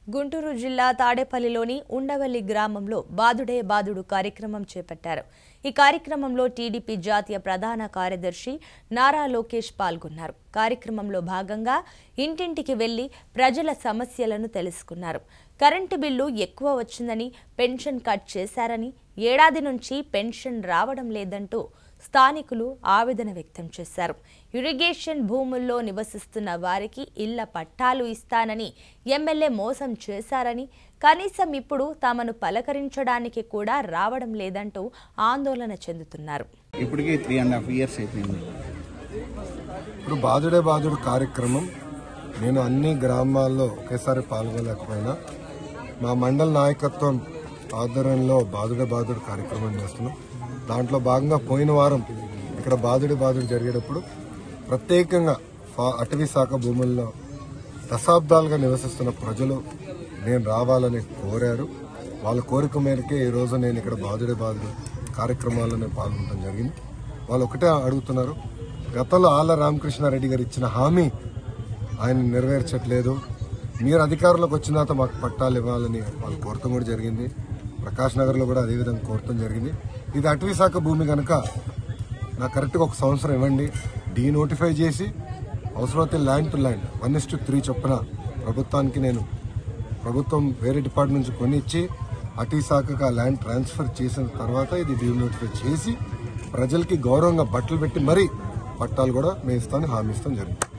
గుంటూరు జిల్లా తాడేపల్లిలోని ఉండవల్లి గ్రామంలో బాదుడే బాదుడు కార్యక్రమం చేపట్టారు ఈ కార్యక్రమంలో టీడీపీ జాతీయ ప్రధాన కార్యదర్శి నారా లోకేష్ పాల్గొన్నారు కార్యక్రమంలో భాగంగా ఇంటింటికి వెళ్లి ప్రజల సమస్యలను తెలుసుకున్నారు కరెంటు బిల్లు ఎక్కువ వచ్చిందని పెన్షన్ కట్ చేశారని ఏడాది నుంచి పెన్షన్ రావడం లేదంటూ స్థానికులు ఆవేదన వ్యక్తం చేశారు ఇరిగేషన్ భూముల్లో నివసిస్తున్న వారికి ఇళ్ల పట్టాలు ఇస్తానని ఎమ్మెల్యే మోసం చేశారని కనీసం ఇప్పుడు తమను పలకరించడానికి కూడా రావడం లేదంటూ ఆందోళన చెందుతున్నారు ఇప్పటికి త్రీ అండ్ హాఫ్ ఇయర్స్ అయిపోయింది ఇప్పుడు బాదుడే బాదుడు కార్యక్రమం నేను అన్ని గ్రామాల్లో ఒకేసారి పాల్గొనలేకపోయినా మా మండల నాయకత్వం ఆధ్వర్యంలో బాదుడే బాదుడు కార్యక్రమం చేస్తున్నాం దాంట్లో భాగంగా పోయిన వారం ఇక్కడ బాదుడే బాదుడు జరిగేటప్పుడు ప్రత్యేకంగా ఫా- అటవీ శాఖ భూముల్లో దశాబ్దాలుగా నివసిస్తున్న ప్రజలు నేను రావాలని కోరారు వాళ్ళ కోరిక మేరకే ఈ రోజు నేను ఇక్కడ బాదుడే బాదుడు కార్యక్రమాల్లో నేను పాల్గొనడం జరిగింది వాళ్ళు ఒకటే అడుగుతున్నారు గతంలో ఆళ్ల రామకృష్ణారెడ్డి గారు ఇచ్చిన హామీ ఆయన నెరవేర్చట్లేదు మీరు అధికారంలోకి వచ్చిన తర్వాత మాకు పట్టాలు ఇవ్వాలని వాళ్ళు కోరటం కూడా జరిగింది ప్రకాష్ నగర్లో కూడా అదేవిధంగా కోరటం జరిగింది ఇది అటవీ శాఖ భూమి కనుక నాకు కరెక్ట్గా ఒక సంవత్సరం ఇవ్వండి డీ నోటిఫై చేసి అవసరమైతే land to land one is to three చొప్పున ప్రభుత్వానికి నేను ప్రభుత్వం వేరే డిపార్ట్మెంట్ నుంచి కొనిచ్చి అటవీ శాఖకు ఆ ల్యాండ్ ట్రాన్స్ఫర్ చేసిన తర్వాత ఇది డీ నోటిఫై చేసి ప్రజలకి గౌరవంగా బట్టలు పెట్టి మరీ పట్టాలు కూడా మేము ఇస్తామని హామీ ఇస్తాం జరిగింది